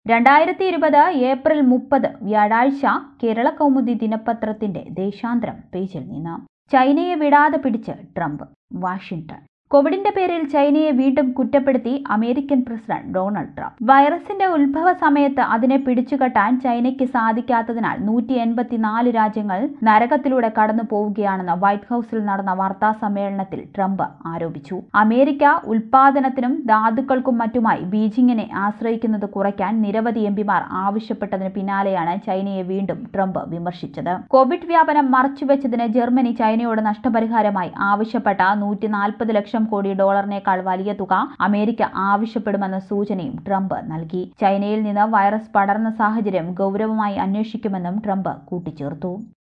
രണ്ടായിരത്തി ഇരുപത് ഏപ്രിൽ മുപ്പത് വ്യാഴാഴ്ച കേരള കൗമുദി ദിനപത്രത്തിന്റെ ദേശാന്തരം പേജിൽ നിന്ന് ചൈനയെ വിടാതെ പിടിച്ച് ട്രംപ് വാഷിംഗ്ടൺ കോവിഡിന്റെ പേരിൽ ചൈനയെ വീണ്ടും കുറ്റപ്പെടുത്തി അമേരിക്കൻ പ്രസിഡന്റ് ഡൊണാൾഡ് ട്രംപ് വൈറസിന്റെ ഉത്ഭവ സമയത്ത് അതിനെ പിടിച്ചുകെട്ടാൻ ചൈനയ്ക്ക് സാധിക്കാത്തതിനാൽ നൂറ്റി എൺപത്തിനാല് രാജ്യങ്ങൾ നരകത്തിലൂടെ കടന്നു പോവുകയാണെന്ന് വൈറ്റ് ഹൌസിൽ നടന്ന വാർത്താ സമ്മേളനത്തിൽ ട്രംപ് ആരോപിച്ചു അമേരിക്ക ഉൽപാദനത്തിനും ധാതുക്കൾക്കും മറ്റുമായി ബീജിംഗിനെ ആശ്രയിക്കുന്നത് കുറയ്ക്കാൻ നിരവധി എംപിമാർ ആവശ്യപ്പെട്ടതിന് പിന്നാലെയാണ് ചൈനയെ വീണ്ടും ട്രംപ് വിമർശിച്ചത് കോവിഡ് വ്യാപനം മറച്ചുവെച്ചതിന് ജർമ്മനി ചൈനയോട് നഷ്ടപരിഹാരമായി ആവശ്യപ്പെട്ട നൂറ്റി നാൽപ്പത് ലക്ഷം കോടി ഡോളറിനേക്കാൾ വലിയ തുക അമേരിക്ക ആവശ്യപ്പെടുമെന്ന സൂചനയും ട്രംപ് നൽകി ചൈനയിൽ നിന്ന് വൈറസ് പടർന്ന സാഹചര്യം ഗൗരവമായി അന്വേഷിക്കുമെന്നും ട്രംപ് കൂട്ടിച്ചേർത്തു